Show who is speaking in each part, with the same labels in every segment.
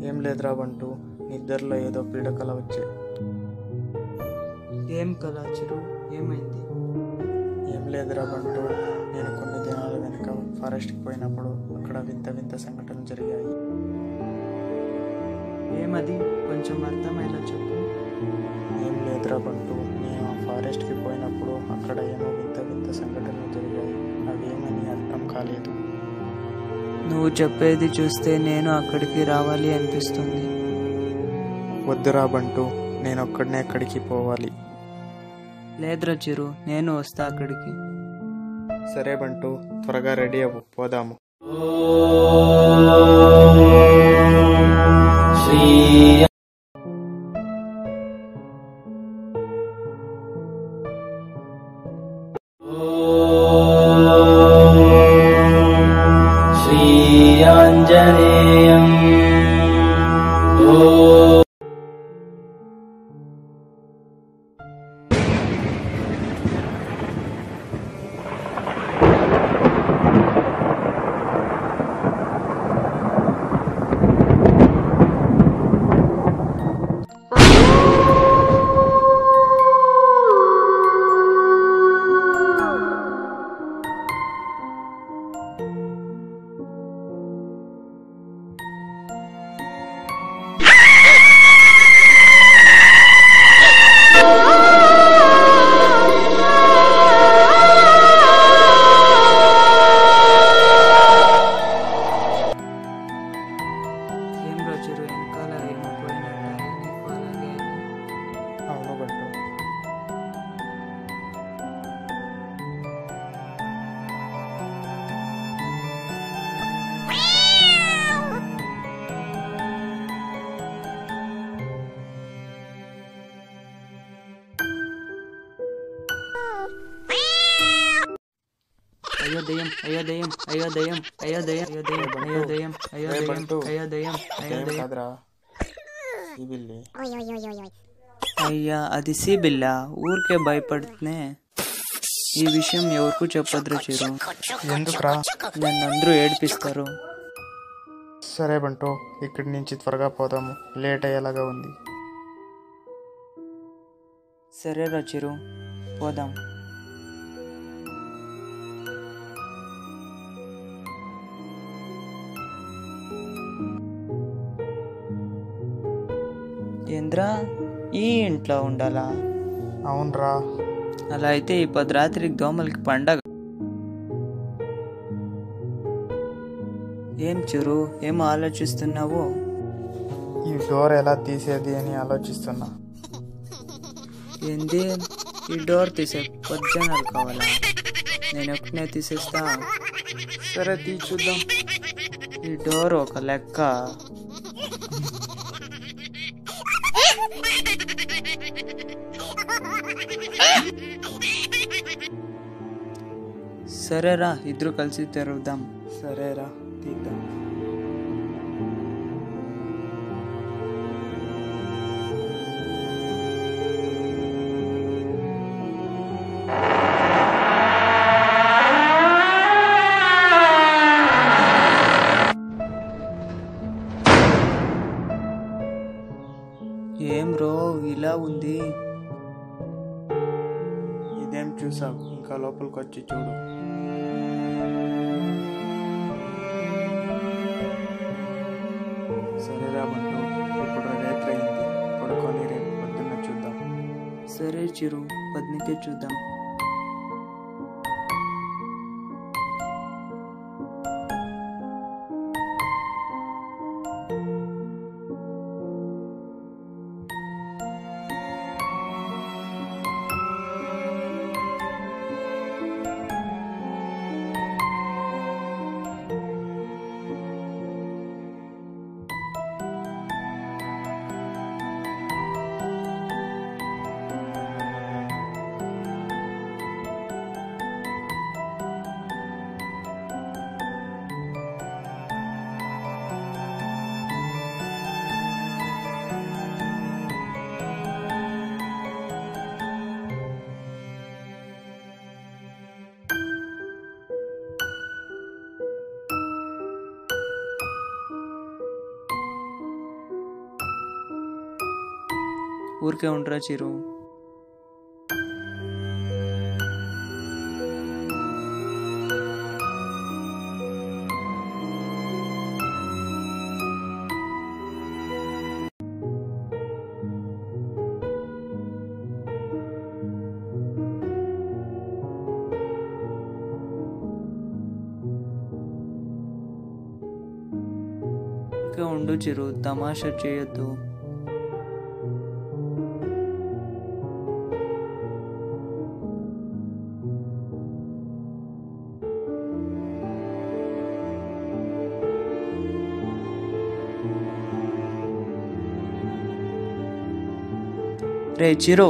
Speaker 1: ఏం లేదురా బంటూ నిద్రలో ఏదో పీడకల వచ్చే
Speaker 2: ఏం కల చిరు ఏమైంది
Speaker 1: ఏం లేదురా బంటూ నేను కొన్ని దినాల వెనుక ఫారెస్ట్కి పోయినప్పుడు అక్కడ వింత వింత సంఘటనలు జరిగాయి
Speaker 2: ఏమది కొంచెం అర్థమయ్యేలా చెప్పు
Speaker 1: ఏం లేదురా బంటూ నేను ఆ ఫారెస్ట్కి పోయినప్పుడు అక్కడ ఏమో వింత వింత సంఘటనలు జరిగాయి అవి ఏమని అర్థం కాలేదు
Speaker 2: నువ్వు చెప్పేది చూస్తే నేను అక్కడికి రావాలి అనిపిస్తుంది
Speaker 1: వద్దురా బంటూ నేను ఒక్కడనే ఎక్కడికి పోవాలి
Speaker 2: లేదురా చిరు నేను వస్తా అక్కడికి
Speaker 1: సరే బంటూ త్వరగా రెడీ అవ్వు పోదాము
Speaker 3: श्रीयाञ्जनेयम्
Speaker 2: ఏం రా చిరు వెనకాల ఏమో పోయినట్టు నీకు అలాగే అయింది.
Speaker 1: అవును బంటూ
Speaker 2: అయ్యో దయ్యం అయ్యో దయ్యం అయ్యో దయ్యం అయ్యో దయ్యం అయ్యో దయ్యం అయ్యో దయ్యం అయ్యో
Speaker 1: రే
Speaker 2: దయ్యం
Speaker 1: బంటు.
Speaker 2: అయ్యో దయ్యం అయ్యో
Speaker 1: ఏం
Speaker 2: దయ్యం
Speaker 1: కాదురా ఈ బిల్లి
Speaker 2: అయ్యా అది సి బిల్ల ఊరికే భయపడుతునే ఈ విషయం ఎవరికి చెప్పద్రు చిరు
Speaker 1: ఎందుకురా
Speaker 2: నన్ను అందరూ ఏడిపిస్తారు
Speaker 1: సరే బంటూ ఇక్కడి నుంచి త్వరగా పోదాము లేట్ అయ్యేలాగా ఉంది
Speaker 2: సరే రా చిరు పోదాం ఏంద్రా ఈ ఇంట్లో ఉండాలా
Speaker 1: అవునరా
Speaker 2: అలా అయితే ఈ పది రాత్రికి దోమలకి పండగ ఏం చిరు ఏం ఆలోచిస్తున్నావు
Speaker 1: ఈ డోర్ ఎలా తీసేది అని ఆలోచిస్తున్నా
Speaker 2: ఏంది ఈ డోర్ తీసే పది జనాలు కావాలా నేను ఒకనే తీసేస్తా
Speaker 1: సరే తీ చూద్దాం
Speaker 2: ఈ డోర్ ఒక లెక్క సరేరా ఇద్దరు కలిసి తెరుద్దాం
Speaker 1: సరేరా తీద్దాం
Speaker 2: ఏం రో ఇలా ఉంది
Speaker 1: ఇదేం చూసావు ఇంకా లోపలికి వచ్చి చూడు సరేరా బంటూ ఇప్పుడు రేత్రి అయింది పడుకొని రేపు పొద్దున్న చూద్దాం
Speaker 2: సరే చిరు పద్నికే చూద్దాం ఊరికే ఉండరా చిరు ఊరికే ఉండు చిరు తమాషా చేయొద్దు రే చిరు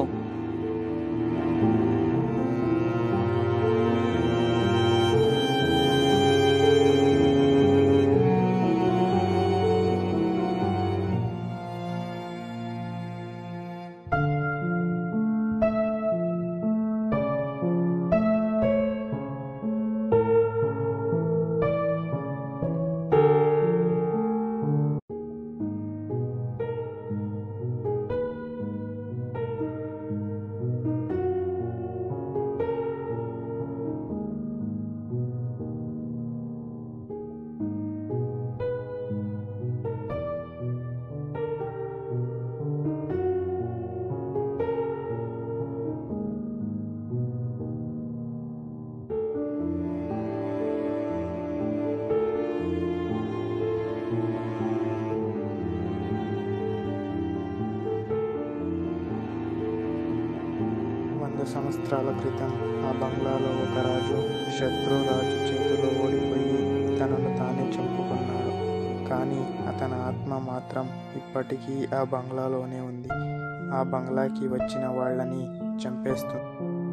Speaker 1: వంద సంవత్సరాల క్రితం ఆ బంగ్లాలో ఒక రాజు శత్రు రాజు చేతిలో ఓడిపోయి తనను తానే చంపుకున్నాడు కానీ అతని ఆత్మ మాత్రం ఇప్పటికీ ఆ బంగ్లాలోనే ఉంది ఆ బంగ్లాకి వచ్చిన వాళ్ళని చంపేస్తుంది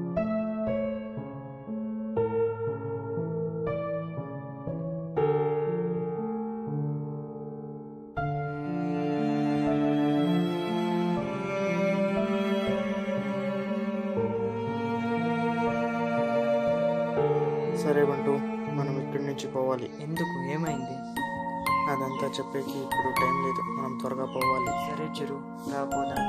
Speaker 1: సరే బంటూ మనం ఇక్కడి నుంచి పోవాలి
Speaker 2: ఎందుకు ఏమైంది
Speaker 1: అదంతా చెప్పేకి ఇప్పుడు టైం లేదు మనం త్వరగా పోవాలి
Speaker 2: సరే చిరు రాపోదాం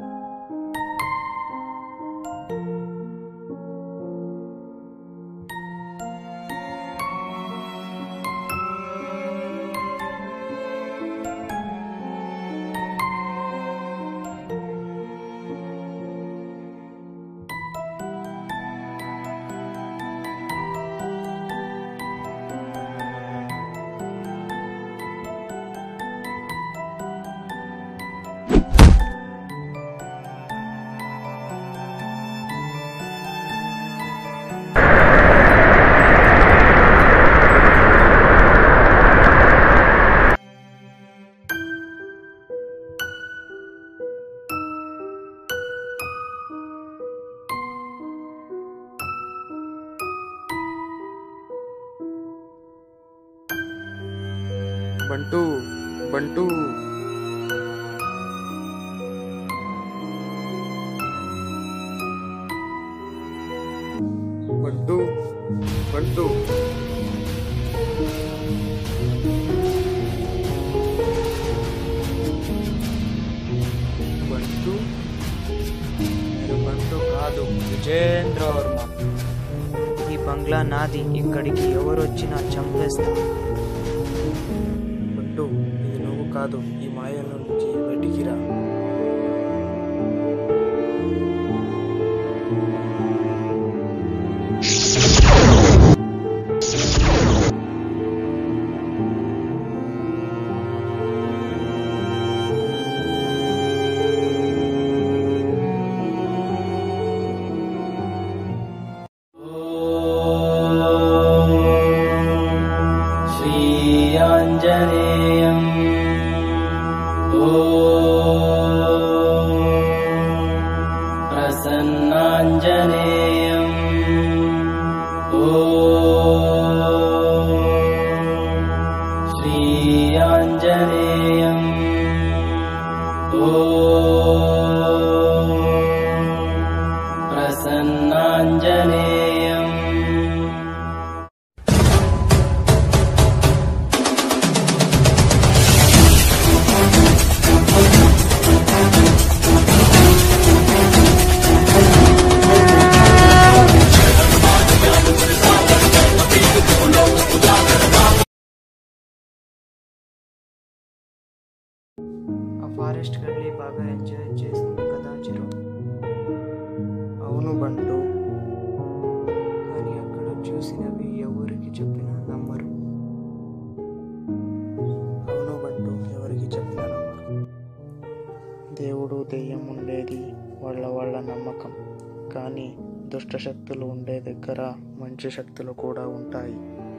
Speaker 1: బంటూ బంటూ బంటూ బంటూ బంటూ
Speaker 2: మీరు బంటు కాదు విజేంద్ర వర్మ ఈ బంగ్లా నాది ఇక్కడికి ఎవరు వచ్చినా చంపేస్తా
Speaker 1: బంటూ ఇది నువ్వు కాదు ఈ మాయల నుంచి బయటికి రా
Speaker 3: श्रीयाञ्जनेयम् ॐ प्रसन्नाञ्जनेयम् ॐ श्रीयाञ्जनेयम् ॐ प्रसन्नाञ्जनेयम्
Speaker 2: ఆ ఫారెస్ట్కి వెళ్ళి బాగా ఎంజాయ్ చేస్తుంది కదా చిరు
Speaker 1: అవును బంటు
Speaker 2: కానీ అక్కడ చూసినవి ఎవరికి చెప్పినా నమ్మరు
Speaker 1: అవును బంటు ఎవరికి చెప్పినా నమ్మరు దేవుడు దెయ్యం ఉండేది వాళ్ళ వాళ్ళ నమ్మకం కానీ దుష్ట శక్తులు ఉండే దగ్గర మంచి శక్తులు కూడా ఉంటాయి